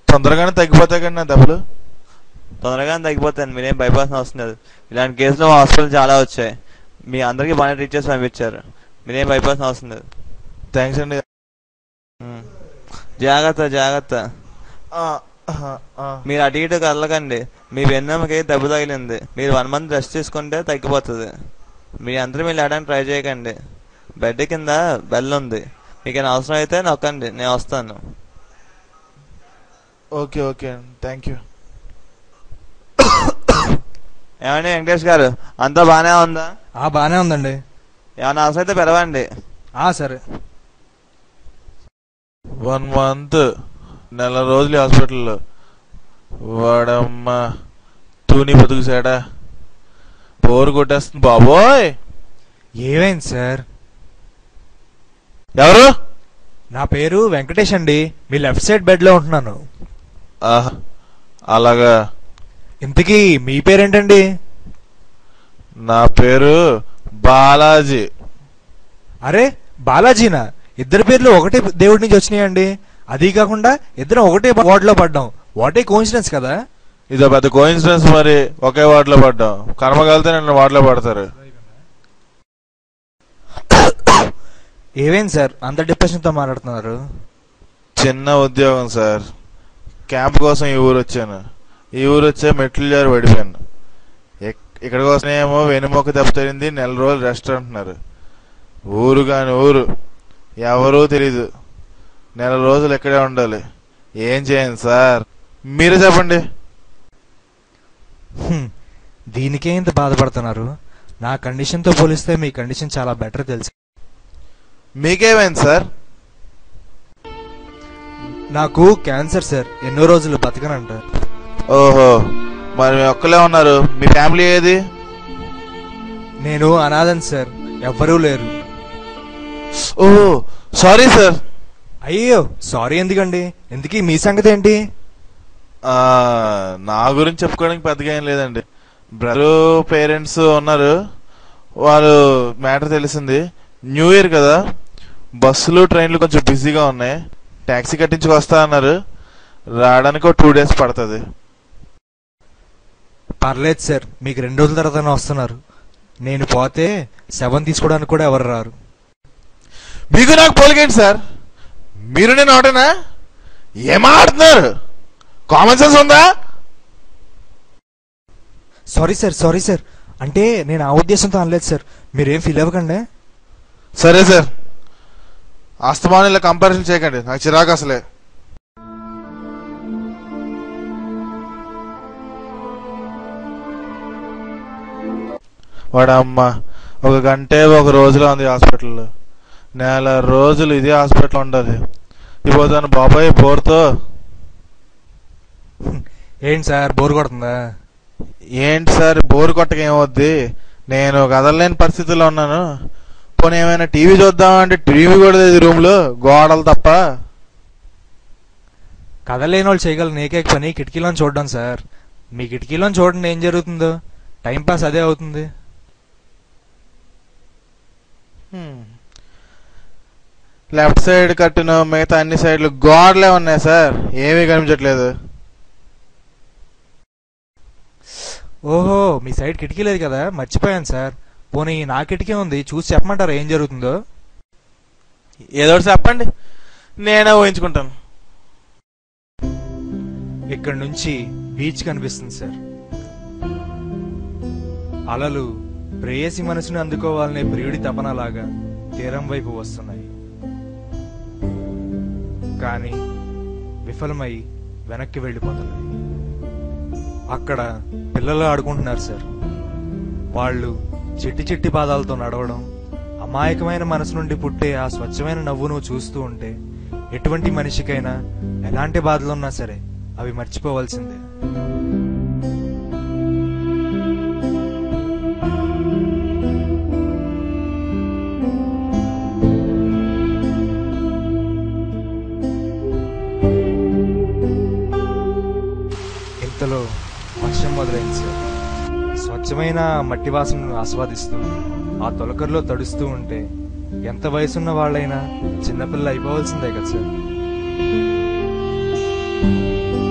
తొందరగానే తగ్గిపోతాయి కానీ నా దెబ్బలు తొందరగానే తగ్గిపోతాను మీరేం భయపడాల్సిన అవసరం లేదు ఇలాంటి కేసులు మా హాస్పిటల్ చాలా వచ్చాయి మీ అందరికీ బాగానే ట్రీట్ చేసి పంపించారు మీరేం భయపడాల్సిన అవసరం లేదు థ్యాంక్స్ అండి ఉమ్. జాగ్రత్త జాగ్రత్త ఆ, ఆ, ఆ. మీరు అటు ఇటు కదలకండి మీ వెన్నెమ్మకి దెబ్బ తగిలింది మీరు వన్ మంత్ రెస్ట్ తీసుకుంటే తగ్గిపోతుంది మీ అందరూ మీరు లేడానికి ట్రై చేయకండి బెడ్ కింద బెల్ ఉంది మీకు ఏమైనా అవసరం అయితే నొక్కండి నేను వస్తాను ఓకే ఓకే థ్యాంక్ యూ ఏమండి వెంకటేష్ గారు అంతా బాగానే ఉందా ఆ బానే ఉందండి ఏమైనా అవసరం అయితే పిలవండి ఆ సరే వన్ మంత్ నెల రోజులు ఈ హాస్పిటల్లో వాడమ్మ తూని బతుకు సేడా బోరు కొట్టేస్తుంది బాబోయ్ ఏమైంది సార్ ఎవరు నా పేరు వెంకటేష్ అండి మీ లెఫ్ట్ సైడ్ బెడ్ లో ఉంటున్నాను ఆహా, అలాగా ఇంతకీ మీ పేరేంటండి నా పేరు బాలాజీ అరే బాలాజీనా ఇద్దరు పేర్లు ఒకటే దేవుడి నుంచి వచ్చినాయండి అది కాకుండా ఇద్దరం ఒకటే వార్డులో పడ్డాం వాటే కోయిన్సిడెన్స్ కదా ఇదో పెద్ద కోయిన్సిడెన్స్ మరి ఒకే వార్డులో పడ్డాం కర్మకాలితే నన్ను వార్డులో పడతారు ఏమైంది సార్ అంత డిప్రెషన్ తో మాట్లాడుతున్నారు చిన్న ఉద్యోగం సార్ క్యాంప్ కోసం ఈ ఊరు వచ్చాను ఈ ఊరు వచ్చే మెట్లు జారి పడిపోయాను ఇక్- ఇక్కడ కోసమేమో వెనుమొక్క దెబ్బతింది నెల రోజులు రెస్ట్ అంటున్నారు ఊరు కాని ఊరు ఎవరూ తెలీదు నెల రోజులు ఇక్కడే ఉండాలి ఏం చేయండి సార్ మీరే చెప్పండి హ్మ్. దీనికే ఇంత బాధపడుతున్నారు నా కండిషన్ తో పోలిస్తే మీ కండిషన్ చాలా బెటర్ తెలుసు మీకేమైంది సార్ నాకు క్యాన్సర్ సార్ ఎన్నో రోజులు బతకనంట ఓహో మరి మీ ఒక్కలే ఉన్నారు మీ ఫ్యామిలీ ఏది నేను అనాథన్ సార్ ఎవ్వరూ లేరు ఓహో సారీ సార్ అయ్యో సారీ ఎందుకండి ఎందుకీ మీ సంగతి ఏంటి ఆ, నా గురించి చెప్పుకోవడానికి పెద్దగా ఏం లేదండి బ్రదరు పేరెంట్స్ ఉన్నారు వాళ్ళు మ్యాటర్ తెలిసింది న్యూ ఇయర్ కదా బస్సులు ట్రైన్లు కొంచెం బిజీగా ఉన్నాయి ట్యాక్సీ కట్టించుకు వస్తా అన్నారు రావడానికి ఒక టూ డేస్ పడుతుంది పర్లేదు సార్ మీకు రెండు రోజుల తర్వాత వస్తున్నారు నేను పోతే శవం తీసుకోవడానికి కూడా ఎవరు రారు మీకు నాకు పోలికేంటి సార్ మీరు నేను ఒకటేనా ఏమాడుతున్నారు కామన్ సెన్స్ ఉందా సారీ సార్ సారీ సార్ అంటే నేను ఆ ఉద్దేశంతో అనలేదు సార్ మీరేం ఫీల్ అవ్వకండి సరే సార్ అస్తమానం ఇలా కంపారిజన్ చేయకండి నాకు చిరాకు అసలే వాడమ్మ ఒక గంటే ఒక రోజులో ఉంది హాస్పిటల్లో నెల రోజులు ఇదే హాస్పిటల్ ఉండాలి ఇపోతాను బాబాయ్ బోర్తో ఏంటి సార్ బోర్ కొడుతుందా ఏంటి సార్ బోర్ కొట్టక ఏమవుద్ది నేను కదలలేని పరిస్థితిలో ఉన్నాను పోనీ ఏమైనా టీవీ చూద్దామంటే టీవీ కూడా లేదు రూమ్ లో గోడలు తప్ప కదలేని వాళ్ళు చేయగల నేకే పని కిటికీలో చూడడం సార్ మీ కిటికీలో చూడండి ఏం జరుగుతుందో టైం పాస్ అదే అవుతుంది లెఫ్ట్ సైడ్ కట్టిన మిగతా అన్ని సైడ్లు గోడలే ఉన్నాయి సార్ ఏమీ కనిపించట్లేదు ఓహో మీ సైడ్ కిటికీ లేదు కదా మర్చిపోయాను సార్ పోనీ నా కిటికీ ఉంది చూసి చెప్పమంటారా ఏం జరుగుతుందో ఏదో ఒకటి చెప్పండి నేనే ఊహించుకుంటాను ఇక్కడ నుంచి బీచ్ కనిపిస్తుంది సార్ అలలు ప్రేయసి మనసుని అందుకోవాలనే ప్రియుడి తపనలాగా తీరం వైపు వస్తున్నాయి కానీ విఫలమై వెనక్కి వెళ్ళిపోతున్నాయి అక్కడ పిల్లలు ఆడుకుంటున్నారు సార్ వాళ్ళు చిట్టి చిట్టి పాదాలతో నడవడం అమాయకమైన మనసు నుండి పుట్టే ఆ స్వచ్ఛమైన నవ్వును చూస్తూ ఉంటే ఎటువంటి మనిషికైనా ఎలాంటి బాధలున్నా సరే అవి మర్చిపోవాల్సిందే ఇంతలో వర్షం మొదలైంది సార్ స్వచ్ఛమైన మట్టి వాసనను ఆస్వాదిస్తూ ఆ తొలకరిలో తడుస్తూ ఉంటే ఎంత వయసున్న వాళ్ళైనా చిన్నపిల్ల అయిపోవాల్సిందే కదా సార్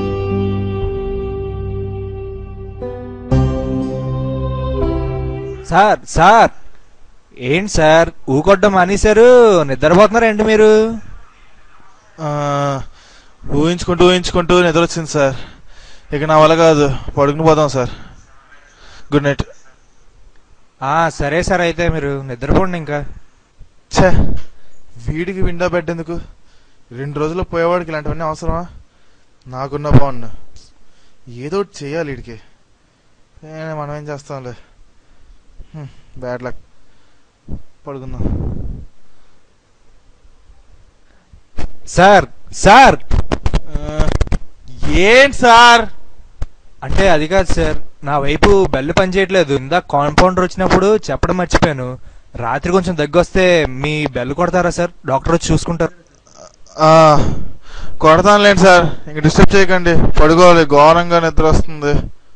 సార్ సార్ ఏంటి సార్ ఊకొట్టడం మానేశారు నిద్రపోతున్నారండి మీరు ఆ, ఊహించుకుంటూ ఊహించుకుంటూ నిద్ర వచ్చింది సార్ ఇక నా వల్ల కాదు పడుకుని పోదాం సార్ గుడ్ నైట్ ఆ సరే సార్ అయితే మీరు నిద్రపోండి ఇంకా ఛే వీడికి విండో బెడ్ ఎందుకు రెండు రోజులు పోయేవాడికి ఇలాంటివన్నీ అవసరమా నాకున్న బాగున్నా ఏదో ఒకటి చేయాలి వీడికి ఏ, మనం ఏం చేస్తాంలే బ్యాడ్ లక్ పడుకుందాం సార్ సార్ ఆ, ఏంటి సార్ అంటే అది కాదు సార్ నా వైపు బెల్ పనిచేయట్లేదు ఇందాక కాంపౌండర్ వచ్చినప్పుడు చెప్పడం మర్చిపోయాను రాత్రి కొంచెం దగ్గొస్తే మీ బెల్ కొడతారా సార్ డాక్టర్ వచ్చి చూసుకుంటారు ఆ, కొడతానులేండి సార్ ఇంక డిస్టర్బ్ చేయకండి పడుకోవాలి ఘోరంగా నిద్ర వస్తుంది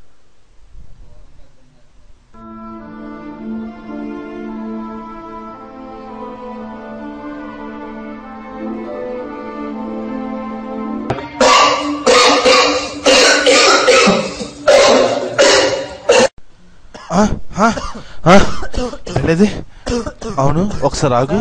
ఆ, ఆ, ఆ, ఏంటిది అవును ఒకసారి ఆగు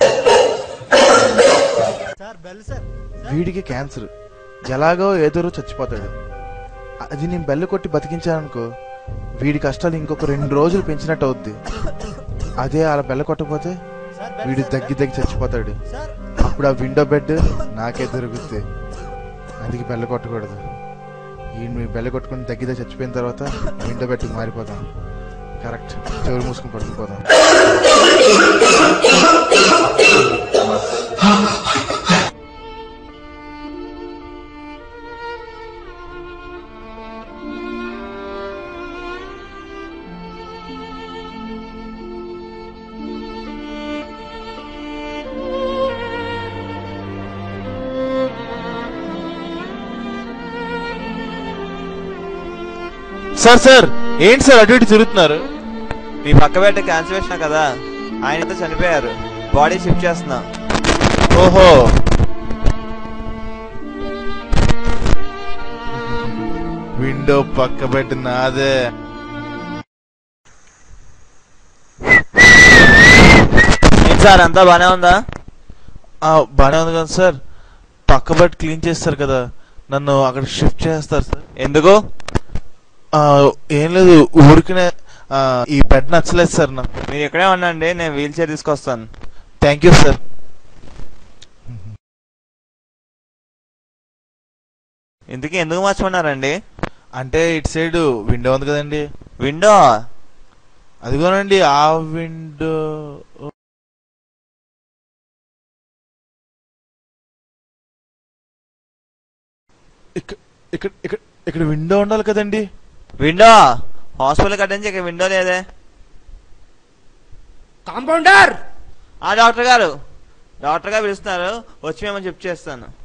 వీడికి క్యాన్సర్ ఎలాగో ఏదో రోజు చచ్చిపోతాడు అది నేను బెల్లు కొట్టి బతికించాననుకో వీడి కష్టాలు ఇంకొక రెండు రోజులు పెంచినట్టు అవుద్ది అదే అలా బెల్ల కొట్టకపోతే వీడు దగ్గి దగ్గి చచ్చిపోతాడు అప్పుడు ఆ విండో బెడ్ నాకే దొరుకుద్ది అందుకే బెల్ల కొట్టకూడదు ఈ మీ బెల్ల కొట్టుకుని దగ్గి దగ్గి చచ్చిపోయిన తర్వాత విండో బెడ్కి మారిపోతాం కరెక్ట్ చెవులు మూసుకుని పడుకుపోదాం సార్ సార్ ఏంటి సార్ అటు ఇటు తిరుగుతున్నారు మీ పక్క బెడ్ క్యాన్సిల్ చేసినా కదా ఆయనతో చనిపోయారు బాడీ షిఫ్ట్ చేస్తున్నా ఓహో విండో పక్క పెట్టి నాదే ఏంటి సార్ అంతా బానే ఉందా ఆ, బానే ఉంది కదా సార్ పక్క బెడ్ క్లీన్ చేస్తారు కదా నన్ను అక్కడ షిఫ్ట్ చేస్తారు సార్ ఎందుకు ఆ, ఏం లేదు ఊరికనే ఆ, ఈ బెడ్ నచ్చలేదు సార్ నాకు మీరు ఇక్కడే ఉండండి నేను వీల్ చైర్ తీసుకొస్తాను థ్యాంక్ యూ సార్ ఇంతకీ ఎందుకు మార్చమన్నారండి అంటే ఇటు సైడ్ విండో ఉంది కదండి విండో అదిగోనండి ఆ విండో ఇక్కడ ఇక్కడ ఇక్కడ ఇక్కడ విండో ఉండాలి కదండి విండో హాస్పిటల్ కట్టించి ఇక విండో లేదే కాంపౌండర్ ఆ డాక్టర్ గారు డాక్టర్ గారు పిలుస్తున్నారు వచ్చి మేము చెప్ చేస్తాను